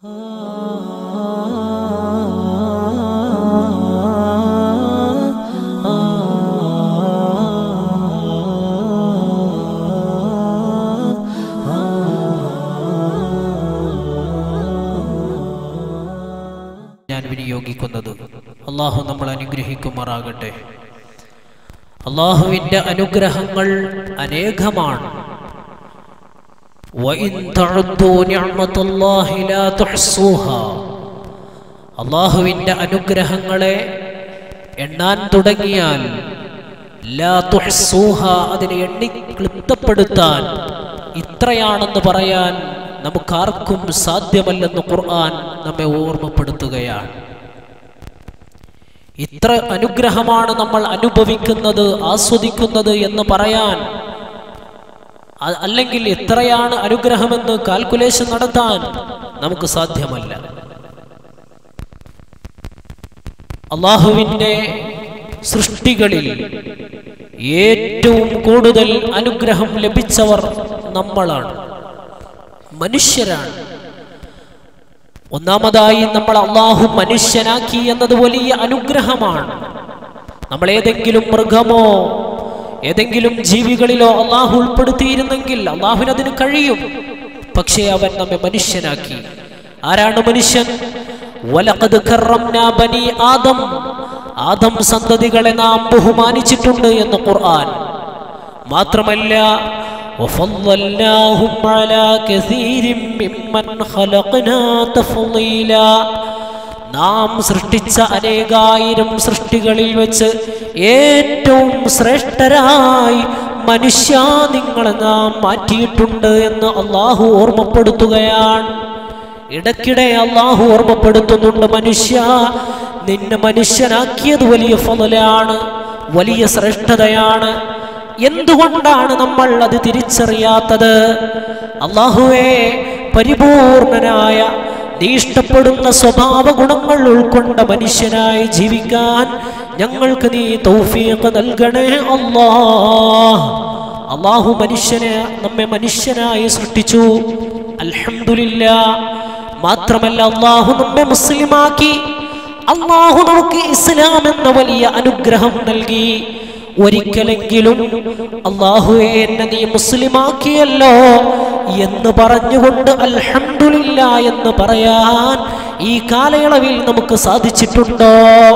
ഞാൻ വിനിയോഗിക്കുന്നത് അള്ളാഹു നമ്മൾ അനുഗ്രഹിക്കുമാറാകട്ടെ അള്ളാഹുവിൻ്റെ അനുഗ്രഹങ്ങൾ അനേകമാണ് وَإِن تَعُدُّوا نِعْمَةَ اللَّهِ لَا تُحْصُوهَا അള്ളാഹുവിൻ്റെ അനുഗ്രഹങ്ങളെ എണ്ണാൻ തുടങ്ങിയാൽ ലാ തുഹ്സൂഹ അതിനെ എണ്ണി ക്ലിപ്തപ്പെടുത്താൻ ഇത്രയാണെന്ന് പറയാൻ നമുക്കാർക്കും സാധ്യമല്ലെന്ന് ഖുർആൻ നമ്മെ ഓർമ്മപ്പെടുത്തുകയാണ് ഇത്ര അനുഗ്രഹമാണ് നമ്മൾ അനുഭവിക്കുന്നത് ആസ്വദിക്കുന്നത് എന്ന് പറയാൻ അ- അല്ലെങ്കിൽ എത്രയാണ് അനുഗ്രഹമെന്ന് കാൽക്കുലേഷൻ നടത്താൻ നമുക്ക് സാധ്യമല്ല അള്ളാഹുവിൻ്റെ സൃഷ്ടികളിൽ ഏറ്റവും കൂടുതൽ അനുഗ്രഹം ലഭിച്ചവർ നമ്മളാണ് മനുഷ്യരാണ് ഒന്നാമതായി നമ്മൾ അള്ളാഹു മനുഷ്യനാക്കി എന്നത് വലിയ അനുഗ്രഹമാണ് നമ്മൾ ഏതെങ്കിലും മൃഗമോ ഏതെങ്കിലും ജീവികളിലോ അള്ളാഹു ഉൾപ്പെടുത്തിയിരുന്നെങ്കിൽ അള്ളാഹുവിന് അതിന് കഴിയും പക്ഷേ അവൻ നമ്മെ മനുഷ്യനാക്കി ആരാണ് മനുഷ്യൻ വലഖദ് കറംനാ ബനി ആദം ആദം സന്തതികളെ നാം ബഹുമാനിച്ചിട്ടുണ്ട് എന്ന് ഖുർആൻ മാത്രമല്ല وفضلناهم على كثير ممن خلقنا تفضيلا നാം സൃഷ്ടിച്ച അനേകായിരം സൃഷ്ടികളിൽ വെച്ച് ഏറ്റവും ശ്രേഷ്ഠരായി മനുഷ്യ നിങ്ങളെ നാം മാറ്റിയിട്ടുണ്ട് എന്ന് അള്ളാഹു ഓർമ്മപ്പെടുത്തുകയാണ് ഇടയ്ക്കിടെ അള്ളാഹു ഓർമ്മപ്പെടുത്തുന്നുണ്ട് മനുഷ്യ നിന്നെ മനുഷ്യനാക്കിയത് വലിയ ഫലലാണ് വലിയ ശ്രേഷ്ഠതയാണ് എന്തുകൊണ്ടാണ് നമ്മൾ അത് തിരിച്ചറിയാത്തത് അള്ളാഹുവേ പരിപൂർണനായ നീ ഇഷ്ടപ്പെടുന്ന സ്വഭാവ ഗുണങ്ങൾ ഉൾക്കൊണ്ട മനുഷ്യനായി ജീവിക്കാൻ ഞങ്ങൾക്ക് നീ തൗഫീഖ് നൽകണേ അല്ലാ അള്ളാഹു മനുഷ്യനെ നമ്മെ മനുഷ്യനായി സൃഷ്ടിച്ചു അൽഹംദുലില്ല മാത്രമല്ല അള്ളാഹു നമ്മെ മുസ്ലിമാക്കി അള്ളാഹു നമുക്ക് ഇസ്ലാം എന്ന വലിയ അനുഗ്രഹം നൽകി ഒരിക്കലെങ്കിലും അള്ളാഹുവെ എന്നെ നീ മുസ്ലിമാക്കിയല്ലോ എന്ന് പറഞ്ഞുകൊണ്ട് അൽഹംദുലില്ല എന്ന് പറയാൻ ഈ കാലയളവിൽ നമുക്ക് സാധിച്ചിട്ടുണ്ടോ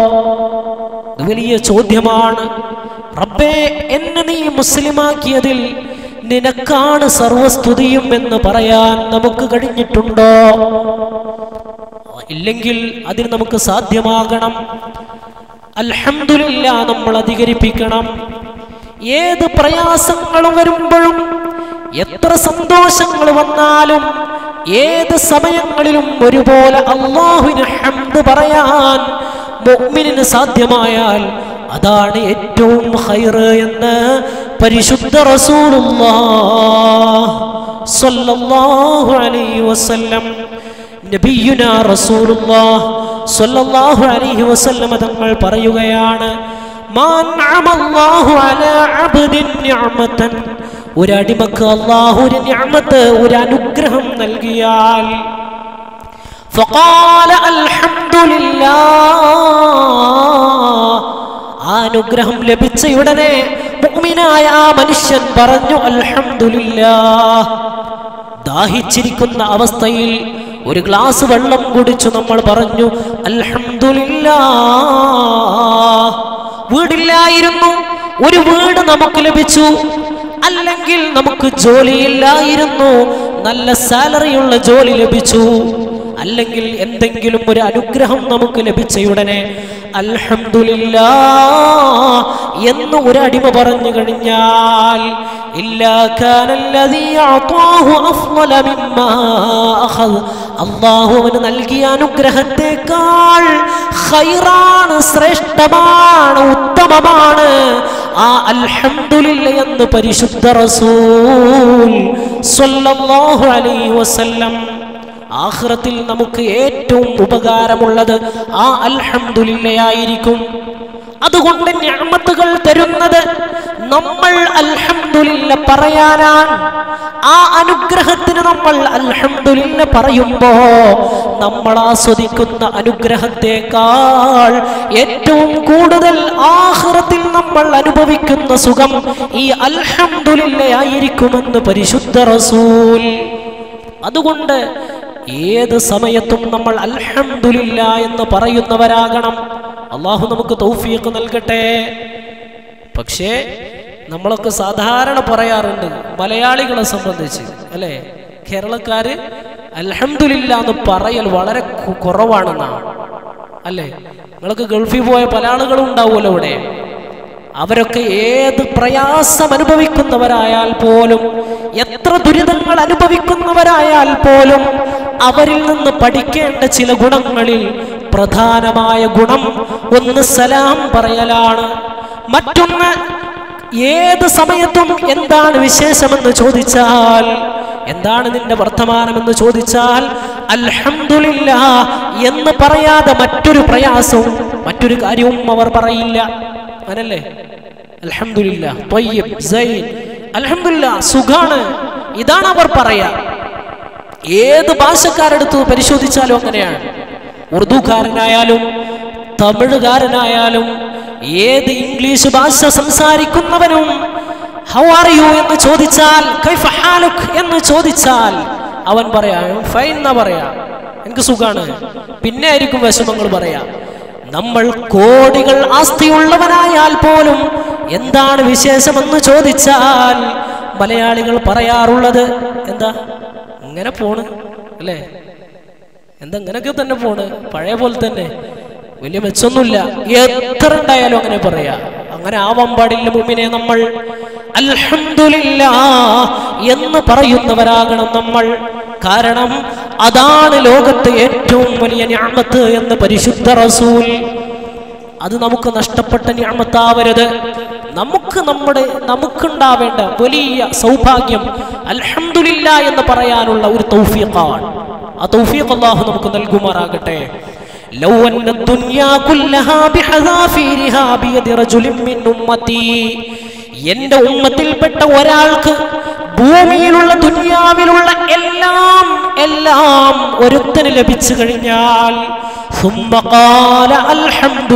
ഇത് വലിയ ചോദ്യമാണ് റബ്ബേ എന്നെ നീ മുസ്ലിമാക്കിയതിൽ നിനക്കാണ് സർവസ്തുതിയും എന്ന് പറയാൻ നമുക്ക് കഴിഞ്ഞിട്ടുണ്ടോ ഇല്ലെങ്കിൽ അതിന് നമുക്ക് സാധ്യമാകണം അൽഹംദുലില്ല നമ്മൾ അധികരിപ്പിക്കണം ഏത് പ്രയാസങ്ങളും വരുമ്പോഴും എത്ര സന്തോഷങ്ങൾ വന്നാലും ഏത് സമയങ്ങളിലും ഒരുപോലെ അള്ളാഹുവിന് ഹംദ് പറയാൻ മുഅ്മിനിന് സാധ്യമായാൽ അതാണ് ഏറ്റവും ഹൈറ് എന്ന് പരിശുദ്ധ റസൂലുള്ളാഹ് സ്വല്ലല്ലാഹു അലൈഹി വസല്ലം നബിയുന റസൂലുള്ളാഹ് സ്വല്ലല്ലാഹു അലൈഹി വസല്ലം തങ്ങൾ പറയുകയാണ് മാൻ അമല്ലാഹു അലാ അബ്ദിൻ നിഅമതൻ ഒരു അടിമക്ക് അള്ളാഹു ഒരു നിഅമത്ത് ഒരു അനുഗ്രഹം നൽകിയാൽ ഫഖാല അൽഹംദുലില്ലാഹ് ആ അനുഗ്രഹം ലഭിച്ച ഉടനെ മുഅ്മിനായ ആ മനുഷ്യൻ പറഞ്ഞു അൽഹംദുലില്ലാഹ് ദാഹിച്ചിരിക്കുന്ന അവസ്ഥയിൽ ഒരു ഗ്ലാസ് വെള്ളം കുടിച്ചു നമ്മൾ പറഞ്ഞു അൽഹംദുലില്ലാ വീടില്ലായിരുന്നു ഒരു വീട് നമുക്ക് ലഭിച്ചു അല്ലെങ്കിൽ നമുക്ക് ജോലിയില്ലായിരുന്നു നല്ല സാലറിയുള്ള ജോലി ലഭിച്ചു അല്ലെങ്കിൽ എന്തെങ്കിലും ഒരു അനുഗ്രഹം നമുക്ക് ലഭിച്ച ഉടനെ അൽഹംദുലില്ലാ എന്ന് ഒരു അടിമ പറഞ്ഞു കഴിഞ്ഞാൽ ഇല്ലാ കാനല്ലദീ അഅതാഹു അഫ്ളല മിമ്മാ അഖദ് അല്ലാഹു അവന് നൽകിയ അനുഗ്രഹത്തെക്കാൾ ഖൈറാണ് ശ്രേഷ്ഠമാണ് ഉത്തമമാണ് ആ അൽഹംദുലില്ല എന്ന് പരിശുദ്ധ റസൂൽ സ്വല്ലല്ലാഹു അലൈഹി വസല്ലം ആഖിറത്തിൽ നമുക്ക് ഏറ്റവും ഉപകാരമുള്ളത് ആ അൽഹംദുലില്ലയായിരിക്കും അതുകൊണ്ട് ഞാമത്തുകൾ തരുന്നത് നമ്മൾ അൽഹംദുലില്ല പറയാനാണ് ആ അനുഗ്രഹത്തിന് നമ്മൾ അൽഹംദുലില്ല പറയുമ്പോ നമ്മൾ ആസ്വദിക്കുന്ന അനുഗ്രഹത്തെക്കാൾ ഏറ്റവും കൂടുതൽ ആഹ്റത്തിൽ നമ്മൾ അനുഭവിക്കുന്ന സുഖം ഈ അൽഹംദുലില്ലയായിരിക്കുമെന്ന് പരിശുദ്ധ റസൂൽ അതുകൊണ്ട് ഏത് സമയത്തും നമ്മൾ അൽഹംദുലില്ല എന്ന് പറയുന്നവരാകണം അള്ളാഹു നമുക്ക് തൗഫീഖ് നൽകട്ടെ പക്ഷേ നമ്മളൊക്കെ സാധാരണ പറയാറുണ്ട് മലയാളികളെ സംബന്ധിച്ച് അല്ലേ കേരളക്കാര് അൽഹംദുലില്ല എന്ന് പറയൽ വളരെ കു- കുറവാണെന്നാണ് അല്ലേ നിങ്ങൾക്ക് ഗൾഫിൽ പോയ പല ആളുകളും ഉണ്ടാവുമല്ലോ ഇവിടെ അവരൊക്കെ ഏത് പ്രയാസം അനുഭവിക്കുന്നവരായാൽ പോലും എത്ര ദുരിതങ്ങൾ അനുഭവിക്കുന്നവരായാൽ പോലും അവരിൽ നിന്ന് പഠിക്കേണ്ട ചില ഗുണങ്ങളിൽ പ്രധാനമായ ഗുണം ഒന്ന് സലാം പറയലാണ് മറ്റൊന്ന് ഏത് സമയത്തും എന്താണ് വിശേഷമെന്ന് ചോദിച്ചാൽ എന്താണ് നിന്റെ വർത്തമാനമെന്ന് ചോദിച്ചാൽ അൽഹംദുലില്ല എന്ന് പറയാതെ മറ്റൊരു പ്രയാസവും മറ്റൊരു കാര്യവും അവർ പറയില്ല അങ്ങനല്ലേ അൽഹംദുലില്ല ത്വയ്യിബ്, സൈൻ. അൽഹംദുലില്ല സുഖാണ് ഇതാണ് അവർ പറയാ ഏത് ഭാഷക്കാരെടുത്ത് പരിശോധിച്ചാലും അങ്ങനെയാണ് ഉറുദുകാരനായാലും തമിഴുകാരനായാലും ഏത് ഇംഗ്ലീഷ് ഭാഷ സംസാരിക്കുന്നവനും ഹൗ ആർ യു എന്ന് ചോദിച്ചാൽ കൈഫ ഹാലുക് എന്ന് ചോദിച്ചാൽ അവൻ പറയാ ഫൈൻ എന്നാ പറയാ എനിക്ക് സുഖാണ് പിന്നെ ആയിരിക്കും വിഷമങ്ങൾ പറയാ നമ്മൾ കോടികൾ ആസ്തിയുള്ളവനായാൽ പോലും എന്താണ് വിശേഷമെന്ന് ചോദിച്ചാൽ മലയാളികൾ പറയാറുള്ളത് എന്താ ഇങ്ങനെ പോണ് അല്ലേ എന്താ ഇങ്ങനൊക്കെ തന്നെ പോണ് പഴയ പോലെ തന്നെ വലിയ മെച്ചൊന്നുമില്ല എത്ര ഉണ്ടായാലും അങ്ങനെ പറയാ അങ്ങനെ ആവാൻ പാടില്ല മുമ്പിനെ നമ്മൾ അൽഹംദുലില്ല എന്ന് പറയുന്നവരാകണം നമ്മൾ കാരണം അതാണ് ലോകത്തെ ഏറ്റവും വലിയ ഞാമത്ത് എന്ന് പരിശുദ്ധ റസൂൽ അത് നമുക്ക് നഷ്ടപ്പെട്ട ഞാമത്താവരുത് നമുക്ക് നമ്മുടെ നമുക്കുണ്ടാവേണ്ട വലിയ സൗഭാഗ്യം അൽഹംദുലില്ല എന്ന് പറയാനുള്ള ഒരു തൗഫീഖാണ് ആ തൗഫീഖ് അല്ലാഹു നമുക്ക് നൽകുമാറാകട്ടെ ലൗ അന്ന ദുനിയാ കുല്ലഹാ ബിഹദാഫീരിഹാ ബിയദി റജുലിൻ മിൻ ഉമ്മത്തി എന്റെ ഉമ്മത്തിൽപ്പെട്ട ഒരാൾക്ക് ഭൂമിയിലുള്ള ദുനിയാവിലുള്ള എല്ലാം എല്ലാം ഒരുത്തന് ലഭിച്ചു കഴിഞ്ഞാൽ ثم قال الحمد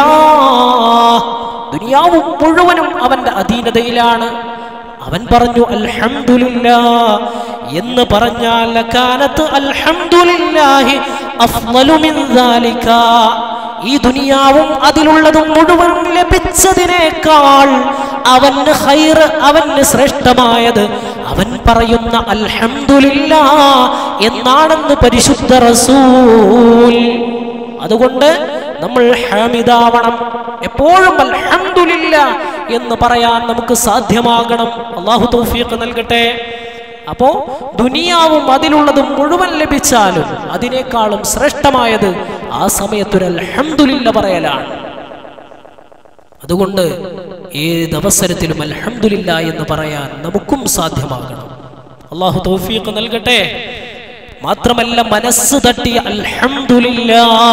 لله ദുനിയാവ് മുഴുവനും അവന്റെ അധീനതയിലാണ് അവൻ പറഞ്ഞു അൽഹംദുലില്ലാ എന്ന് പറഞ്ഞാൽ ലകാനത്ത് അൽഹംദുലില്ലാഹി അഫ്ളലു മിൻ ദാലിക ഈ ദുനിയാവും അതിലുള്ളതും മുഴുവൻ ലഭിച്ചതിനേക്കാൾ അവന് ഹൈർ അവന് ശ്രേഷ്ഠമായത് അവൻ പറയുന്ന അൽഹംദുലില്ല എന്നാണെന്ന് പരിശുദ്ധ റസൂൽ അതുകൊണ്ട് നമ്മൾ ഹാമിദാവണം എപ്പോഴും അൽഹംദുലില്ല എന്ന് പറയാൻ നമുക്ക് സാധ്യമാകണം അള്ളാഹു തൗഫീഖ് നൽകട്ടെ അപ്പോ ദുനിയാവും അതിലുള്ളതും മുഴുവൻ ലഭിച്ചാലും അതിനേക്കാളും ശ്രേഷ്ഠമായത് ആ സമയത്തൊരു അൽഹംദുലില്ല പറയലാണ് അതുകൊണ്ട് ഏത് അവസരത്തിലും അൽഹംദുലില്ല എന്ന് പറയാൻ നമുക്കും സാധ്യമാകണം അള്ളാഹു തൗഫീഖ് നൽകട്ടെ മാത്രമല്ല മനസ്സ് തട്ടിയ അൽഹംദുലില്ല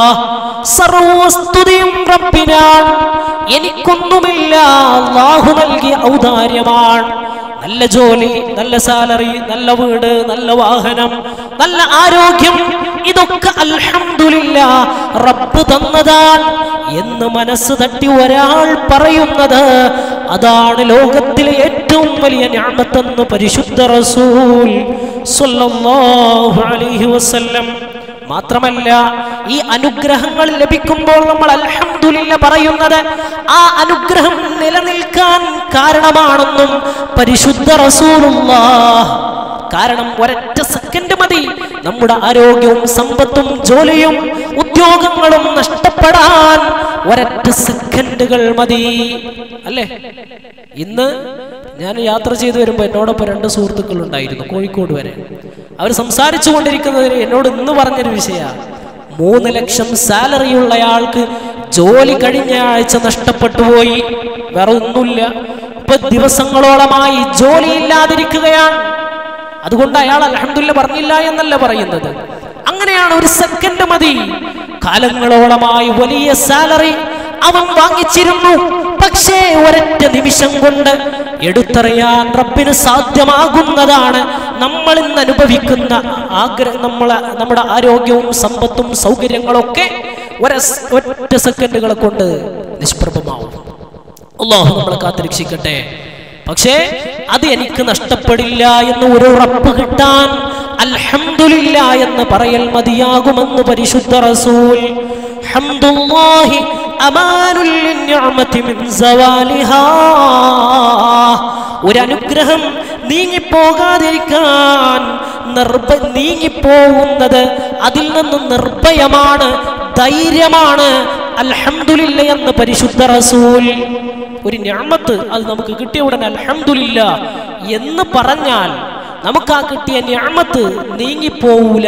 സർവസ്തുതിയും റബ്ബിനാണ് എനിക്കൊന്നുമില്ല അള്ളാഹു നൽകിയ ഔദാര്യമാണ് നല്ല ജോലി നല്ല സാലറി നല്ല വീട് നല്ല വാഹനം നല്ല ആരോഗ്യം ഇതൊക്കെ അൽഹംദുലില്ല റബ്ബ് തന്നതാണ് എന്ന് മനസ്സ് തട്ടി ഒരാൾ പറയുന്നത് അതാണ് ലോകത്തിലെ ഏറ്റവും വലിയ ഞാമത്തെന്ന് പരിശുദ്ധ റസൂൽ സ്വല്ലല്ലാഹു അലൈഹി വസല്ലം മാത്രമല്ല ഈ അനുഗ്രഹങ്ങൾ ലഭിക്കുമ്പോൾ നമ്മൾ അൽഹംദുലില്ല പറയുന്നത് ആ അനുഗ്രഹം നിലനിൽക്കാൻ കാരണമാണെന്നും പരിശുദ്ധ റസൂലുള്ളാഹ് കാരണം ഒരൊറ്റ സെക്കൻഡ് മതി നമ്മുടെ ആരോഗ്യവും സമ്പത്തും ജോലിയും ഉദ്യോഗങ്ങളും നഷ്ടപ്പെടാൻ ഒരൊറ്റ സെക്കൻഡുകൾ മതി അല്ലേ ഇന്ന് ഞാൻ യാത്ര ചെയ്തു വരുമ്പോൾ എന്നോടൊപ്പം രണ്ട് സുഹൃത്തുക്കൾ ഉണ്ടായിരുന്നു കോഴിക്കോട് വരെ അവർ സംസാരിച്ചു കൊണ്ടിരിക്കുന്നതിന് എന്നോട് ഇന്ന് പറഞ്ഞൊരു വിഷയമാണ് മൂന്ന് ലക്ഷം സാലറി ഉള്ളയാൾക്ക് ജോലി കഴിഞ്ഞ ആഴ്ച നഷ്ടപ്പെട്ടു പോയി വേറെ ഒന്നുമില്ല ഇപ്പൊ ദിവസങ്ങളോളമായി ജോലി ഇല്ലാതിരിക്കുകയാണ് അതുകൊണ്ട് അയാൾ അലഹമില്ല പറഞ്ഞില്ല എന്നല്ല പറയുന്നത് അങ്ങനെയാണ് ഒരു സെക്കൻഡ് മതി കാലങ്ങളോളമായി വലിയ സാലറി അവൻ വാങ്ങിച്ചിരുന്നു ഒരുപക്ഷേ ഒരൊറ്റ നിമിഷം കൊണ്ട് എടുത്തറിയാൻ റബ്ബിന് സാധ്യമാകുന്നതാണ് നമ്മൾ ഇന്ന് അനുഭവിക്കുന്ന ആഗ്രഹം നമ്മളെ നമ്മുടെ ആരോഗ്യവും സമ്പത്തും സൗകര്യങ്ങളൊക്കെ ഒര ഒറ്റ സെക്കൻഡുകളെ കൊണ്ട് നിഷ്പ്രഭമാവും അള്ളാഹു നമ്മളെ കാത്തിരക്ഷിക്കട്ടെ പക്ഷേ അത് എനിക്ക് നഷ്ടപ്പെടില്ല എന്ന് ഒരു ഉറപ്പ് കിട്ടാൻ അൽഹംദുലില്ല എന്ന് പറയൽ മതിയാകുമെന്ന് പരിശുദ്ധ റസൂൽ ഹംദുല്ലാഹി അമാനുൽ നിഅമതി മിൻ സവാലിഹാ ഒരു അനുഗ്രഹം നീങ്ങിപ്പോകാതിരിക്കാൻ നിർഭ നീങ്ങിപ്പോകുന്നത് അതിൽ നിന്ന് നിർഭയമാണ് ധൈര്യമാണ് അൽഹംദുലില്ല എന്ന് പരിശുദ്ധ റസൂൽ ഒരു ഞാമത്ത് അത് നമുക്ക് കിട്ടിയ ഉടനെ അൽഹംദുലില്ല എന്ന് പറഞ്ഞാൽ നമുക്ക് ആ കിട്ടിയ ഞാമത്ത് നീങ്ങിപ്പോവൂല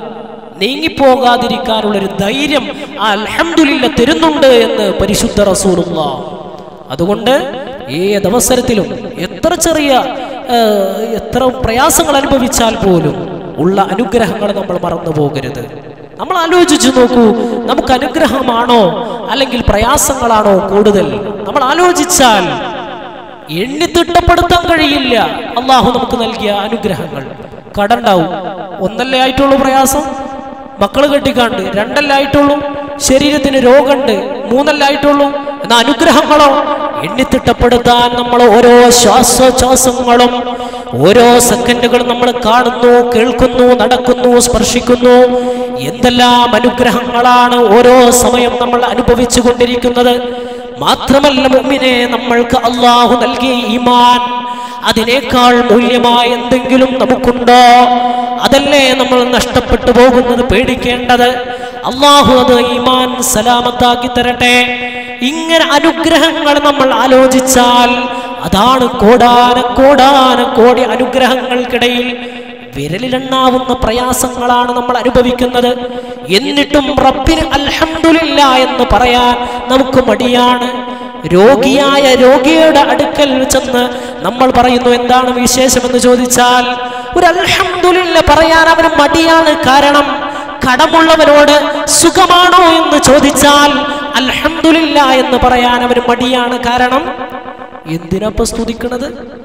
നീങ്ങിപ്പോകാതിരിക്കാനുള്ള ഒരു ധൈര്യം ആ അൽഹംദുലില്ല തരുന്നുണ്ട് എന്ന് പരിശുദ്ധ റസൂലുള്ള അതുകൊണ്ട് ഏതവസരത്തിലും എത്ര ചെറിയ ആ, എത്ര പ്രയാസങ്ങൾ അനുഭവിച്ചാൽ പോലും ഉള്ള അനുഗ്രഹങ്ങൾ നമ്മൾ മറന്നു പോകരുത് നമ്മൾ ആലോചിച്ചു നോക്കൂ നമുക്ക് അനുഗ്രഹമാണോ അല്ലെങ്കിൽ പ്രയാസങ്ങളാണോ കൂടുതൽ നമ്മൾ ആലോചിച്ചാൽ എണ്ണി തിട്ടപ്പെടുത്താൻ കഴിയില്ല അള്ളാഹു നമുക്ക് നൽകിയ അനുഗ്രഹങ്ങൾ കടണ്ടാവും ഒന്നല്ലേ ആയിട്ടുള്ളൂ പ്രയാസം മക്കൾ കെട്ടിക്കാണ്ട് രണ്ടല്ലേ ആയിട്ടുള്ളൂ ശരീരത്തിന് രോഗമുണ്ട് മൂന്നല്ലേ ആയിട്ടുള്ളൂ എന്ന അനുഗ്രഹങ്ങളോ എണ്ണിത്തിട്ടപ്പെടുത്താൻ നമ്മൾ ഓരോ ശ്വാസോച്ഛ്വാസങ്ങളും ഓരോ സെക്കൻഡുകളും നമ്മൾ കാണുന്നു കേൾക്കുന്നു നടക്കുന്നു സ്പർശിക്കുന്നു എന്തെല്ലാം അനുഗ്രഹങ്ങളാണ് ഓരോ സമയം നമ്മൾ അനുഭവിച്ചു കൊണ്ടിരിക്കുന്നത് മാത്രമല്ല മുമ്പിനെ നമ്മൾക്ക് അള്ളാഹു നൽകിയ ഈമാൻ അതിനേക്കാൾ മൂല്യമായ എന്തെങ്കിലും നമുക്കുണ്ടോ അതല്ലേ നമ്മൾ നഷ്ടപ്പെട്ടു പോകുന്നത് പേടിക്കേണ്ടത് അള്ളാഹു അത് ഈമാൻ സലാമത്താക്കി തരട്ടെ ഇങ്ങനെ അനുഗ്രഹങ്ങൾ നമ്മൾ ആലോചിച്ചാൽ അതാണ് കോടാന കോടാന കോടി അനുഗ്രഹങ്ങൾക്കിടയിൽ വിരലിലെണ്ണാവുന്ന പ്രയാസങ്ങളാണ് നമ്മൾ അനുഭവിക്കുന്നത് എന്നിട്ടും റബ്ബിന് അൽഹംദുലില്ല എന്ന് പറയാൻ നമുക്ക് മടിയാണ് രോഗിയായ രോഗിയുടെ അടുക്കൽ ചെന്ന് നമ്മൾ പറയുന്നു എന്താണ് വിശേഷമെന്ന് ചോദിച്ചാൽ ഒരു അൽഹംദുലില്ല പറയാൻ അവന് മടിയാണ് കാരണം കടമുള്ളവനോട് സുഖമാണോ എന്ന് ചോദിച്ചാൽ അൽഹംദുലില്ല എന്ന് പറയാൻ അവന് മടിയാണ് കാരണം എന്തിനപ്പൊ സ്തുതിക്കണത്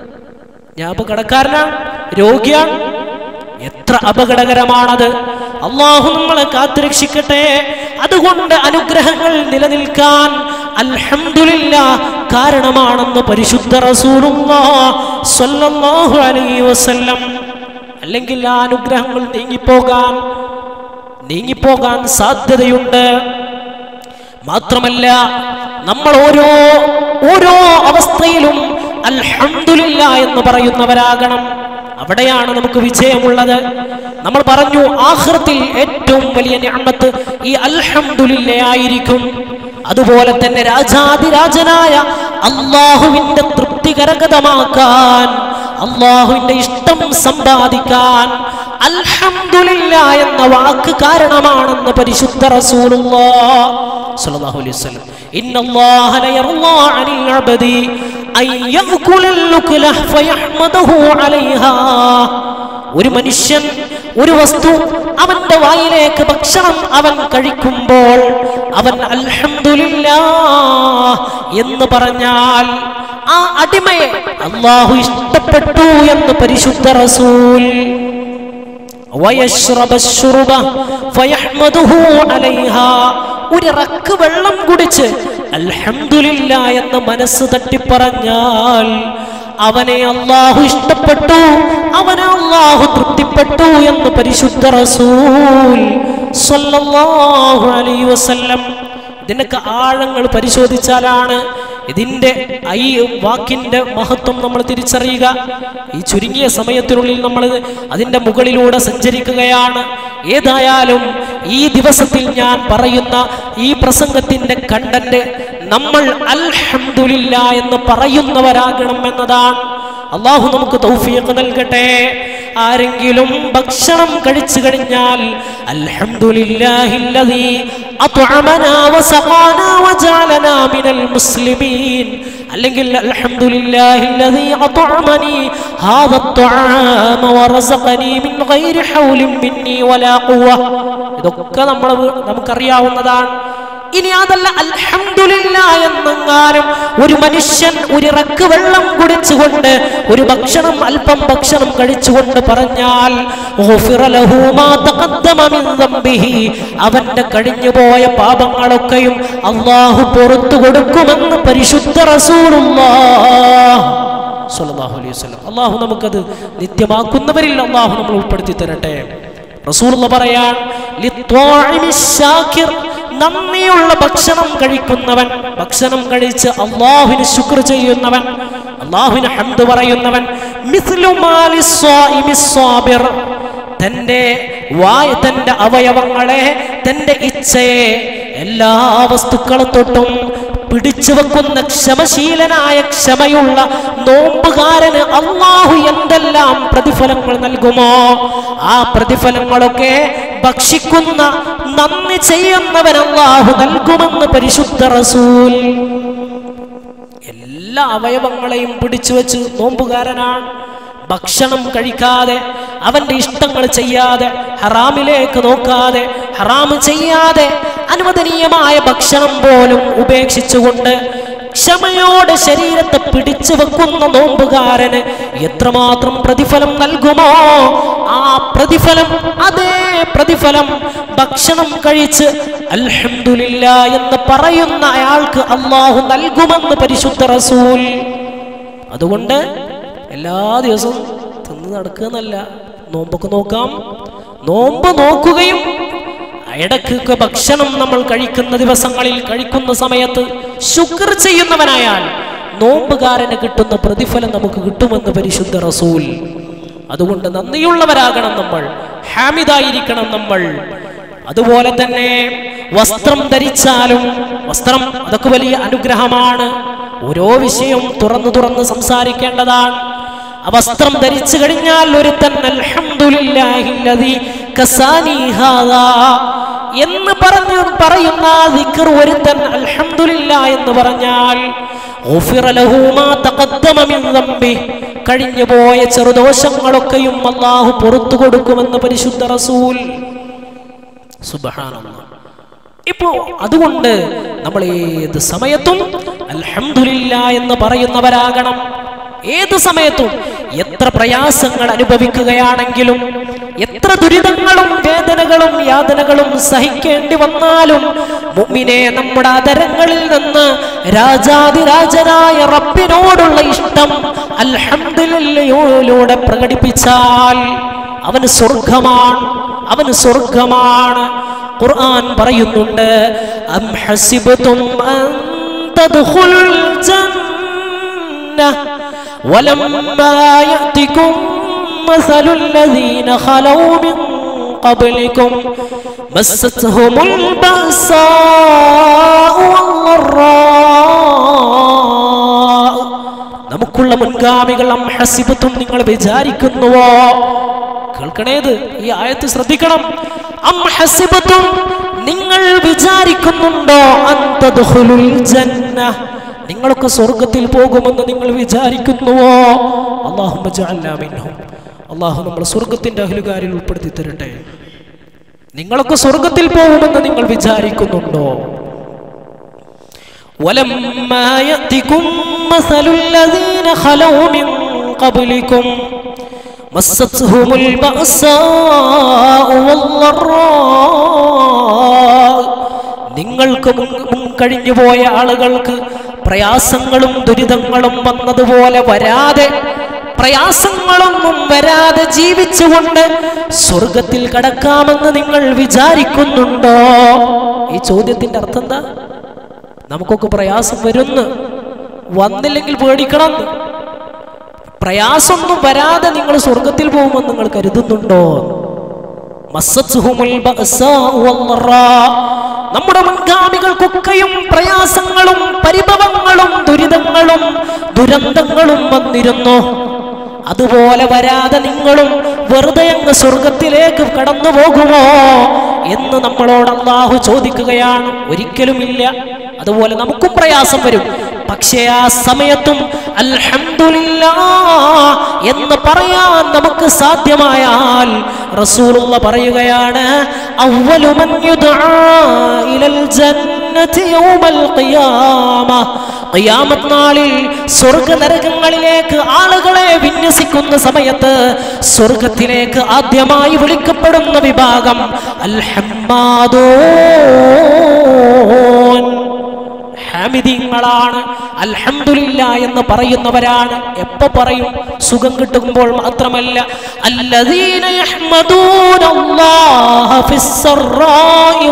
ഞാൻ ഇപ്പൊ കടക്കാരനാണ് രോഗിയാണ് എത്ര അപകടകരമാണത് അള്ളാഹു നമ്മളെ കാത്തുരക്ഷിക്കട്ടെ അതുകൊണ്ട് അനുഗ്രഹങ്ങൾ നിലനിൽക്കാൻ അൽഹംദുലില്ല കാരണമാണെന്ന് പരിശുദ്ധ റസൂലുള്ളാഹ് സ്വല്ലല്ലാഹു അലൈഹി വസല്ലം അല്ലെങ്കിൽ ആ അനുഗ്രഹങ്ങൾ നീങ്ങിപ്പോകാൻ നീങ്ങിപ്പോകാൻ സാധ്യതയുണ്ട് മാത്രമല്ല നമ്മൾ ഓരോ ഓരോ അവസ്ഥയിലും അൽഹംദുലില്ല എന്ന് പറയുന്നവരാകണം അവിടെയാണ് നമുക്ക് വിജയമുള്ളത് നമ്മൾ പറഞ്ഞു ആഹൃത്തിൽ ഏറ്റവും വലിയ ഞാമത്ത് ഈ അൽഹംദുലില്ല ആയിരിക്കും അതുപോലെ തന്നെ രാജാതിരാജനായ അള്ളാഹുവിന്റെ തൃപ്തി കരഗതമാക്കാൻ അള്ളാഹുവിന്റെ ഇഷ്ടം സമ്പാദിക്കാൻ അൽഹംദുലില്ല എന്ന വാക്ക് കാരണമാണെന്ന് പരിശുദ്ധ റസൂലുള്ളാഹ് സ്വല്ലല്ലാഹു അലൈഹി വസല്ലം ഇന്നല്ലാഹ ലയർളാ അനിൽ അബ്ദി അൻ യഅകുലൽ ലുക്ല ഫയഹ്മദഹു അലൈഹാ ഒരു മനുഷ്യൻ ഒരു വസ്തു അവന്റെ വായിലേക്ക് ഭക്ഷണം അവൻ കഴിക്കുമ്പോൾ അവൻ അൽഹംദുലില്ലാ എന്ന് പറഞ്ഞാൽ ആ അടിമയെ അള്ളാഹു ഇഷ്ടപ്പെട്ടു എന്ന് പരിശുദ്ധ റസൂൽ വയശ്രബ ശുറുബ ഫയഹ്മദുഹു അലൈഹാ ഒരു റക്ക് വെള്ളം കുടിച്ച് അൽഹംദുലില്ല എന്ന് മനസ്സ് തട്ടിപ്പറഞ്ഞാൽ അവനെ അള്ളാഹു ഇഷ്ടപ്പെട്ടു അവനെ അള്ളാഹു തൃപ്തിപ്പെട്ടു എന്ന് പരിശുദ്ധ റസൂൽ സ്വല്ലല്ലാഹു അലൈഹി വസല്ലം ഇതിനൊക്കെ ആഴങ്ങൾ പരിശോധിച്ചാലാണ് ഇതിൻ്റെ ഈ വാക്കിൻ്റെ മഹത്വം നമ്മൾ തിരിച്ചറിയുക ഈ ചുരുങ്ങിയ സമയത്തിനുള്ളിൽ നമ്മൾ അതിൻ്റെ മുകളിലൂടെ സഞ്ചരിക്കുകയാണ് ഏതായാലും ഈ ദിവസത്തിൽ ഞാൻ പറയുന്ന ഈ പ്രസംഗത്തിൻ്റെ കണ്ടന്റ് നമ്മൾ അൽഹംദുലില്ല എന്ന് പറയുന്നവരാകണം എന്നതാണ് അള്ളാഹു നമുക്ക് തൗഫീഖ് നൽകട്ടെ ആരെങ്കിലും ഭക്ഷണം കഴിച്ചു കഴിഞ്ഞാൽ അൽഹംദുലില്ലാഹില്ലദീ അത്അമനാ വസഖാനാ വജഅലനാ മിനൽ മുസ്ലിമീൻ അല്ലെങ്കിൽ അൽഹംദുലില്ലാഹില്ലദീ അത്അമനി ഹാദ അത്അമ വറസഖനി മിൻ ഗൈരി ഹൗലിൻ മിന്നി വലാ ഖുവ ഇതൊക്കെ നമ്മൾ നമുക്കറിയാവുന്നതാണ് ഇനി അതല്ല അൽഹംദുലില്ല എന്നെങ്ങാനും ഒരു മനുഷ്യൻ ഒരു ഇറക്ക് വെള്ളം കുടിച്ചുകൊണ്ട് ഒരു ഭക്ഷണം അല്പം ഭക്ഷണം കഴിച്ചുകൊണ്ട് പറഞ്ഞാൽ "ഗുഫിറ ലഹു മാ തഖദ്ദമ മിൻ ദംബിഹി." അവന്റെ കഴിഞ്ഞുപോയ പാപങ്ങളൊക്കെയും അള്ളാഹു പുറത്തു കൊടുക്കുമെന്ന് പരിശുദ്ധ റസൂലുള്ളാഹ് സ്വല്ലല്ലാഹു അലൈഹി വസല്ലം അള്ളാഹു നമുക്കത് നിത്യമാക്കുന്നവരിൽ അള്ളാഹു നമ്മൾ ഉൾപ്പെടുത്തി തരട്ടെ റസൂലുള്ള പറയാൻ "ലിത്വാഇമി ശാകിർ." നന്ദിയുള്ള ഭക്ഷണം കഴിക്കുന്നവൻ ഭക്ഷണം കഴിച്ച് അള്ളാഹുവിന് ശുക്ർ ചെയ്യുന്നവൻ അള്ളാഹുവിന് ഹംദ് പറയുന്നവൻ മിസ്ലു മാലി സ്വാഇമി സ്വാബിർ. തൻ്റെ വായ തൻ്റെ അവയവങ്ങളെ തൻ്റെ ഇച്ഛയെ എല്ലാ വസ്തുക്കളെ തൊട്ടും പിടിച്ചു വെക്കുന്ന ക്ഷമശീലനായ ക്ഷമയുള്ള നോമ്പുകാരന് അള്ളാഹു എന്തെല്ലാം പ്രതിഫലങ്ങൾ നൽകുമോ ആ പ്രതിഫലങ്ങളൊക്കെ ഭക്ഷിക്കുന്ന നന്ദി ചെയ്യുന്നവൻ അള്ളാഹു നൽകുമെന്ന് പരിശുദ്ധ റസൂൽ എല്ലാ അവയവങ്ങളെയും പിടിച്ചു വെച്ച് നോമ്പുകാരനാണ് ഭക്ഷണം കഴിക്കാതെ അവന്റെ ഇഷ്ടങ്ങൾ ചെയ്യാതെ ഹറാമിലേക്ക് നോക്കാതെ ഹറാമ് ചെയ്യാതെ അനുവദനീയമായ ഭക്ഷണം പോലും ഉപേക്ഷിച്ചുകൊണ്ട് ക്ഷമയോടെ ശരീരത്തെ പിടിച്ചു വെക്കുന്ന നോമ്പുകാരന് എത്രമാത്രം പ്രതിഫലം നൽകുമോ ആ പ്രതിഫലം അതേ പ്രതിഫലം ഭക്ഷണം കഴിച്ച് അൽഹംദുലില്ല എന്ന് പറയുന്ന അയാൾക്ക് അള്ളാഹു നൽകുമെന്ന് പരിശുദ്ധ റസൂൽ അതുകൊണ്ട് എല്ലാ ദിവസവും തിന്ന് നടക്കുന്നല്ല നോമ്പൊക്കെ നോക്കാം നോമ്പ് നോക്കുകയും ഇടയ്ക്കൊക്കെ ഭക്ഷണം നമ്മൾ കഴിക്കുന്ന ദിവസങ്ങളിൽ കഴിക്കുന്ന സമയത്ത് ശുക്ർ ചെയ്യുന്നവനായാൽ നോമ്പുകാരന് കിട്ടുന്ന പ്രതിഫലം നമുക്ക് കിട്ടുമെന്ന് പരിശുദ്ധ റസൂൽ അതുകൊണ്ട് നന്ദിയുള്ളവരാകണം നമ്മൾ ഹാമിദായിരിക്കണം നമ്മൾ അതുപോലെ തന്നെ വസ്ത്രം ധരിച്ചാലും വസ്ത്രം അതൊക്കെ വലിയ അനുഗ്രഹമാണ് ഓരോ വിഷയവും തുറന്നു തുറന്ന് സംസാരിക്കേണ്ടതാണ് ആ വസ്ത്രം ധരിച്ചു കഴിഞ്ഞാൽ ഒരുത്തൻ അൽഹംദുലില്ലാഹില്ലദീ കസാനി ഹാദാ എന്ന് പറഞ്ഞു പറയുന്ന ദിക്ർ ഒരുത്തൻ അൽഹംദുലില്ല എന്ന് പറഞ്ഞാൽ ഗുഫിറ ലഹു മാ തഖദ്ദമ മിൻ ദംബി കഴിഞ്ഞു പോയ ചെറുദോഷങ്ങളൊക്കെയും അള്ളാഹു പുറത്തു കൊടുക്കുമെന്ന് പരിശുദ്ധ റസൂൽ സുബ്ഹാനല്ലാഹ് ഇപ്പോ അതുകൊണ്ട് നമ്മൾ ഏത് സമയത്തും അൽഹംദുലില്ല എന്ന് പറയുന്നവരാകണം ഏത് സമയത്തും എത്ര പ്രയാസങ്ങൾ അനുഭവിക്കുകയാണെങ്കിലും എത്ര ദുരിതങ്ങളും വേദനകളും യാതനകളും സഹിക്കേണ്ടി വന്നാലും മുമ്മിനെ നമ്മുടെ അതരങ്ങളിൽ നിന്ന് രാജാതിരാജനായ റബ്ബിനോടുള്ള ഇഷ്ടം അൽഹംദുലില്ലയോലൂടെ പ്രകടിപ്പിച്ചാൽ അവന് സ്വർഗമാണ് അവന് സ്വർഗമാണ് ഖുർആൻ പറയുന്നുണ്ട് അം ഹസിബതും അൻ തദ്ഖുലുൽ ജന്ന വലമ്മാ യഅതികും مثل الذين خلوا من قبلكم مستهم البأساء والضراء നമുക്കുള്ള മുൻഗാമികൾ അം ഹസിബത്തും നിങ്ങൾ വിചാരിക്കുന്നുവോ കേൾക്കണേത് ഈ ആയത്ത് ശ്രദ്ധിക്കണം അം ഹസിബത്തും നിങ്ങൾ വിചാരിക്കുന്നുണ്ടോ അന്തദ്ഖുലുൽ ജന്ന നിങ്ങളൊക്കെ സ്വർഗത്തിൽ പോകുമെന്ന് നിങ്ങൾ വിചാരിക്കുന്നുവോ അള്ളാഹുമ്മ ജഅൽനാ മിൻഹും അള്ളാഹു നമ്മൾ സ്വർഗത്തിന്റെ അഹലുകാരിൽ ഉൾപ്പെടുത്തി തരട്ടെ നിങ്ങളൊക്കെ സ്വർഗത്തിൽ പോകുമെന്ന് നിങ്ങൾ വിചാരിക്കുന്നുണ്ടോ ولما يأتكم مثل الذين خلوا من قبلكم مستهم البأساء والضراء നിങ്ങൾക്ക് മുൻ- മുൻകഴിഞ്ഞു പോയ ആളുകൾക്ക് പ്രയാസങ്ങളും ദുരിതങ്ങളും വന്നതുപോലെ വരാതെ പ്രയാസങ്ങളൊന്നും വരാതെ ജീവിച്ചുകൊണ്ട് സ്വർഗത്തിൽ കടക്കാമെന്ന് നിങ്ങൾ വിചാരിക്കുന്നുണ്ടോ ഈ ചോദ്യത്തിന്റെ അർത്ഥം എന്താ നമുക്കൊക്കെ പ്രയാസം വരുന്നു വന്നില്ലെങ്കിൽ പേടിക്കണം പ്രയാസമൊന്നും വരാതെ നിങ്ങൾ സ്വർഗത്തിൽ പോകുമെന്ന് നിങ്ങൾ കരുതുന്നുണ്ടോ മസ്സത്സുഹുമുൽ ബഅസാഉ വല്ലറാ. നമ്മുടെ മുൻഗാമികൾക്കൊക്കെയും പ്രയാസങ്ങളും പരിഭവങ്ങളും ദുരിതങ്ങളും ദുരന്തങ്ങളും വന്നിരുന്നു അതുപോലെ വരാതെ നിങ്ങളും വെറുതെ അങ്ങ് സ്വർഗത്തിലേക്ക് കടന്നു പോകുമോ എന്ന് നമ്മളോട് അള്ളാഹു ചോദിക്കുകയാണ് ഒരിക്കലുമില്ല അതുപോലെ നമുക്കും പ്രയാസം വരും പക്ഷേ ആ സമയത്തും അൽഹംദുലില്ലാ എന്ന് പറയാൻ നമുക്ക് സാധ്യമായാൽ റസൂലുള്ള പറയുകയാണ് അവ്വലു മൻ യുദ്ആ ഇലൽ ജന്ന الجنة يوم القيامة ഖിയാമത്ത് നാളിൽ സ്വർഗ നരകങ്ങളിലേക്ക് ആളുകളെ വിന്യസിക്കുന്ന സമയത്ത് സ്വർഗത്തിലേക്ക് ആദ്യമായി വിളിക്കപ്പെടുന്ന വിഭാഗം അൽഹമ്മാദൂൻ ഹാമിദീങ്ങളാണ് അൽഹംദുലില്ല എന്ന് പറയുന്നവരാണ് എപ്പോ പറയും സുഖം കിട്ടുമ്പോൾ മാത്രമല്ല അല്ലദീന യഹ്മദൂന അല്ലാഹ ഫിസ്സറാഇ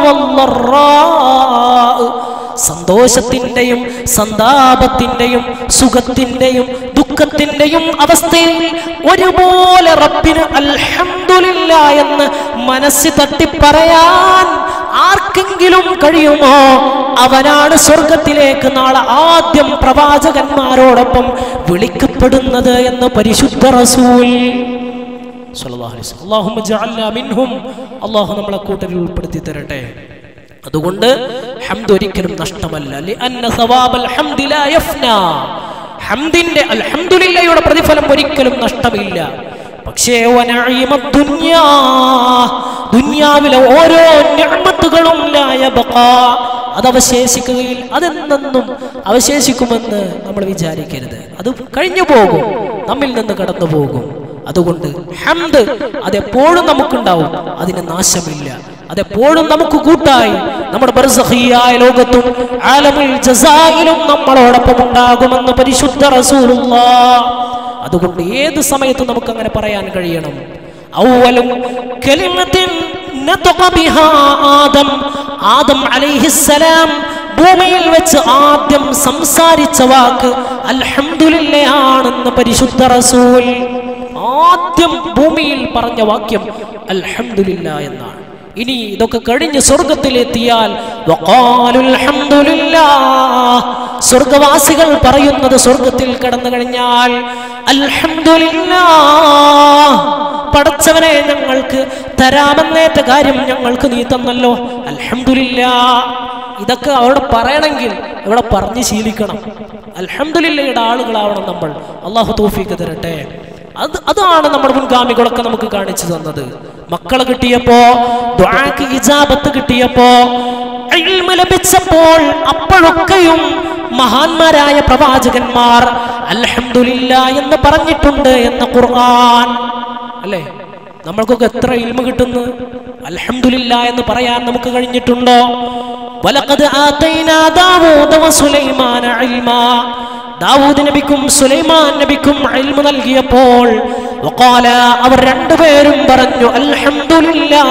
വല്ലറാഇ സന്തോഷത്തിന്റെയും സന്താപത്തിന്റെയും സുഖത്തിന്റെയും ദുഃഖത്തിന്റെയും അവസ്ഥയിൽ ഒരുപോലെ റബ്ബിന് അൽഹംദുലില്ല എന്ന് മനസ്സ് തട്ടി പറയാൻ ആർക്കെങ്കിലും കഴിയുമോ അവനാണ് സ്വർഗത്തിലേക്ക് നാളെ ആദ്യം പ്രവാചകന്മാരോടൊപ്പം വിളിക്കപ്പെടുന്നത് എന്ന് പരിശുദ്ധ റസൂൽ സ്വല്ലല്ലാഹു അലൈഹി വസല്ലം. അല്ലാഹുമ്മ ജഅൽനാ മിൻഹും അള്ളാഹു നമ്മളെ കൂട്ടരിൽ ഉൾപ്പെടുത്തി തരട്ടെ അതുകൊണ്ട് ഹംദ് ഒരിക്കലും നഷ്ടമല്ല ലിഅന്ന സവാബൽ ഹംദി ലാ യഫ്നാ. ഹംദിന്റെ അൽഹംദുലില്ലയുടെ പ്രതിഫലം ഒരിക്കലും നഷ്ടമില്ല പക്ഷേ വനഈമ ദുനിയാ ദുനിയാവിലെ ഓരോ നിഅമത്തുകളും ലാ യബ്ഖാ അത് അവശേഷിക്കുകയിൽ അതെന്നെന്നും അവശേഷിക്കുമെന്ന് നമ്മൾ വിചാരിക്കരുത് അത് കഴിഞ്ഞു പോകും നമ്മിൽ നിന്ന് കടന്നു പോകും അതുകൊണ്ട് ഹംദ് അതെപ്പോഴും നമുക്കുണ്ടാവും അതിന് നാശമില്ല അതെപ്പോഴും നമുക്ക് കൂട്ടായി നമ്മുടെ ബർസഹിയായ ലോകത്തും ആലമുൽ ജസായിലും നമ്മളോടൊപ്പം ഉണ്ടാകുമെന്ന് പരിശുദ്ധ റസൂലുള്ള അതുകൊണ്ട് ഏത് സമയത്തും നമുക്ക് അങ്ങനെ പറയാൻ കഴിയണം ഔവലും കലിമത്തിൻ നതഖ ബിഹാ ആദം ആദം അലൈഹിസ്സലാം ഭൂമിയിൽ വെച്ച് ആദ്യം സംസാരിച്ച വാക്ക് അൽഹംദുലില്ലയാണെന്ന് പരിശുദ്ധ റസൂൽ ആദ്യം ഭൂമിയിൽ പറഞ്ഞ വാക്യം അൽഹംദുലില്ല എന്നാണ് ഇനി ഇതൊക്കെ കഴിഞ്ഞ് സ്വർഗത്തിലെത്തിയാൽ വഖാലുൽ ഹംദുലില്ലാ. സ്വർഗവാസികൾ പറയുന്നത് സ്വർഗത്തിൽ കടന്നു കഴിഞ്ഞാൽ അൽഹംദുലില്ലാ പടച്ചവനെ ഞങ്ങൾക്ക് തരാമെന്നേറ്റ കാര്യം ഞങ്ങൾക്ക് നീ തന്നല്ലോ അൽഹംദുലില്ലാ ഇതൊക്കെ അവിടെ പറയണമെങ്കിൽ ഇവിടെ പറഞ്ഞ് ശീലിക്കണം അൽഹംദുലില്ലയുടെ ആളുകളാവണം നമ്മൾ അള്ളാഹു തോഫിക്ക് തരട്ടെ അത് അതാണ് നമ്മുടെ മുൻഗാമികളൊക്കെ നമുക്ക് കാണിച്ചു തന്നത് മക്കളെ കിട്ടിയപ്പോ ദുആക്ക് ഇജാബത്ത് കിട്ടിയപ്പോ ഇൽമ് ലഭിച്ചപ്പോൾ അപ്പോഴൊക്കെയും മഹാന്മാരായ പ്രവാചകന്മാർ അൽഹംദുലില്ല എന്ന് പറഞ്ഞിട്ടുണ്ട് എന്ന ഖുർആൻ അല്ലേ നമ്മൾക്കൊക്കെ എത്ര ഇൽമ കിട്ടുന്നു അൽഹംദുലില്ല എന്ന് പറയാൻ നമുക്ക് കഴിഞ്ഞിട്ടുണ്ടോ വലഖദ് ആതൈനാ ദാവൂദ വസുലൈമാന ഇൽമാ ദാവൂദ് നബിക്കും സുലൈമാൻ നബിക്കും ഇൽമ നൽകിയപ്പോൾ വഖാല അവർ രണ്ടുപേരും പറഞ്ഞു അൽഹംദുലില്ലാ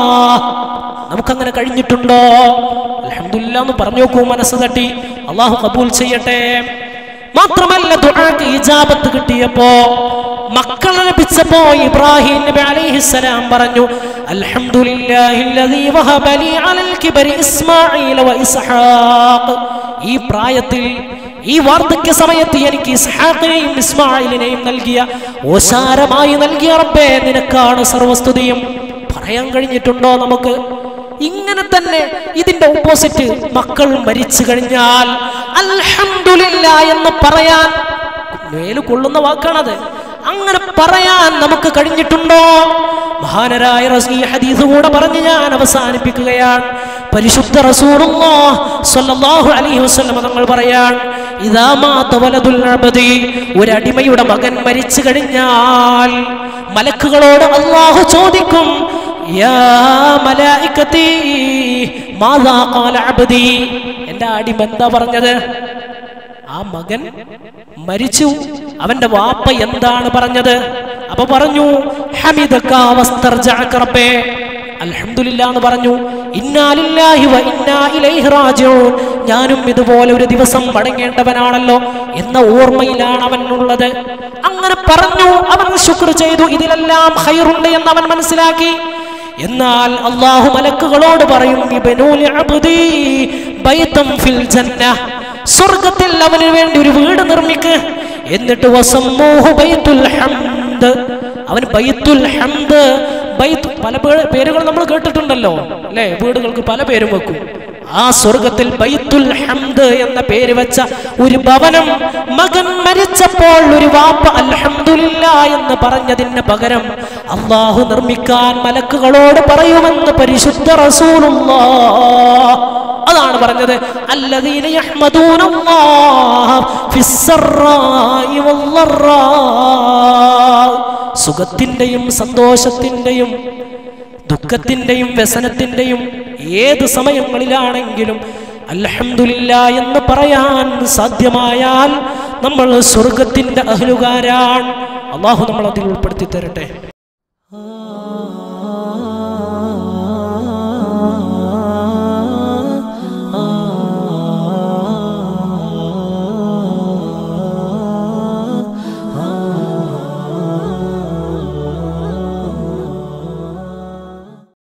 നമുക്കങ്ങനെ കഴിഞ്ഞിട്ടുണ്ടോ അൽഹംദുലില്ലാ എന്ന് പറഞ്ഞു നോക്കൂ മനസ്സ് തട്ടി അള്ളാഹു കബൂൽ ചെയ്യട്ടെ മാത്രമല്ല ദുആക്ക് ഇജാബത്ത് കിട്ടിയപ്പോ മക്കളെ ലഭിച്ചപ്പോ ഇബ്രാഹിം നബി അലൈഹിസ്സലാം പറഞ്ഞു അൽഹംദുലില്ലാഹില്ലദീ വഹബ ലീ അലൽ കിബരി ഇസ്മാഈല വ ഇസ്ഹാഖ് ഈ പ്രായത്തിൽ ഈ വാർദ്ധക്യ സമയത്ത് എനിക്ക് ഇസ്ഹാഖിനെയും ഇസ്മായിലിനെയും നൽകിയ ഓശാരമായി നൽകിയ റബ്ബേ നിനക്കാണ് സർവസ്തുതിയും പറയാൻ കഴിഞ്ഞിട്ടുണ്ടോ നമുക്ക് ഇങ്ങനെ തന്നെ ഇതിന്റെ ഓപ്പോസിറ്റ് മക്കൾ മരിച്ചു കഴിഞ്ഞാൽ അൽഹംദുലില്ല എന്ന് പറയാൻ മേല് കൊള്ളുന്ന വാക്കാണത് അങ്ങനെ പറയാൻ നമുക്ക് കഴിഞ്ഞിട്ടുണ്ടോ മഹാനരായ റസൂ- ഈ ഹദീസ് കൂടെ പറഞ്ഞ് ഞാൻ അവസാനിപ്പിക്കുകയാണ് പരിശുദ്ധ റസൂലുള്ളാഹ് സ്വല്ലല്ലാഹു അലൈഹി വസല്ലം തങ്ങൾ പറയാൻ ഇദാ മാത വലദുൽ അബ്ദി ഒരു അടിമയുടെ മകൻ മരിച്ചു കഴിഞ്ഞാൽ മലക്കുകളോട് അള്ളാഹു ചോദിക്കും യാ മലായിക്കത്തി മാതാ ഖാല അബ്ദി എൻ്റെ അടിമ എന്താ പറഞ്ഞത് ആ മകൻ മരിച്ചു അവന്റെ വാപ്പ എന്താണ് പറഞ്ഞത് അപ്പൊ പറഞ്ഞു ഹമിദക വസ്തർജഅക റബ്ബേ അൽഹംദുലില്ലാ എന്ന് പറഞ്ഞു ഇന്നാലില്ലാഹി വ ഇന്നാ ഇലൈഹി റാജിഊൻ ഞാനും ഇതുപോലെ ഒരു ദിവസം മടങ്ങേണ്ടവനാണല്ലോ എന്ന ഓർമ്മയിലാണ് അവൻ ഉള്ളത് അങ്ങനെ പറഞ്ഞു അവൻ ശുക്ർ ചെയ്തു ഇതിലെല്ലാം ഹൈറുണ്ട് എന്ന് അവൻ മനസ്സിലാക്കി എന്നാൽ അള്ളാഹു മലക്കുകളോട് പറയും ഇബ്നുൽ അബ്ദി ബൈതം ഫിൽ ജന്ന സ്വർഗത്തിൽ അവന് വേണ്ടി ഒരു വീട് നിർമ്മിക്ക് എന്നിട്ട് വസമ്മൂഹു ബൈത്തുൽ ഹംദ് അവൻ ബൈത്തുൽ ഹംദ് ബൈത്ത് പല പേ- പേരുകൾ നമ്മൾ കേട്ടിട്ടുണ്ടല്ലോ അല്ലേ വീടുകൾക്ക് പല പേരും വെക്കും ആ സ്വർഗത്തിൽ ബൈത്തുൽ ഹംദ് എന്ന പേര് വെച്ച ഒരു ഭവനം മകൻ മരിച്ചപ്പോൾ ഒരു വാപ്പ അൽഹംദുലില്ല എന്ന് പറഞ്ഞതിന് പകരം അള്ളാഹു നിർമ്മിക്കാൻ മലക്കുകളോട് പറയുമെന്ന് പരിശുദ്ധ റസൂലുള്ള അതാണ് പറഞ്ഞത് അല്ലദീന യഹ്മദൂനല്ലാഹ ഫിസ്സറായി വല്ലറാ സുഖത്തിൻ്റെയും സന്തോഷത്തിൻ്റെയും ദുഃഖത്തിൻ്റെയും വ്യസനത്തിൻ്റെയും ഏത് സമയങ്ങളിലാണെങ്കിലും അൽഹംദുലില്ല എന്ന് പറയാൻ സാധ്യമായാൽ നമ്മൾ സ്വർഗത്തിൻ്റെ അഹ്ലുകാരാൻ അള്ളാഹു നമ്മൾ അതിൽ ഉൾപ്പെടുത്തി തരട്ടെ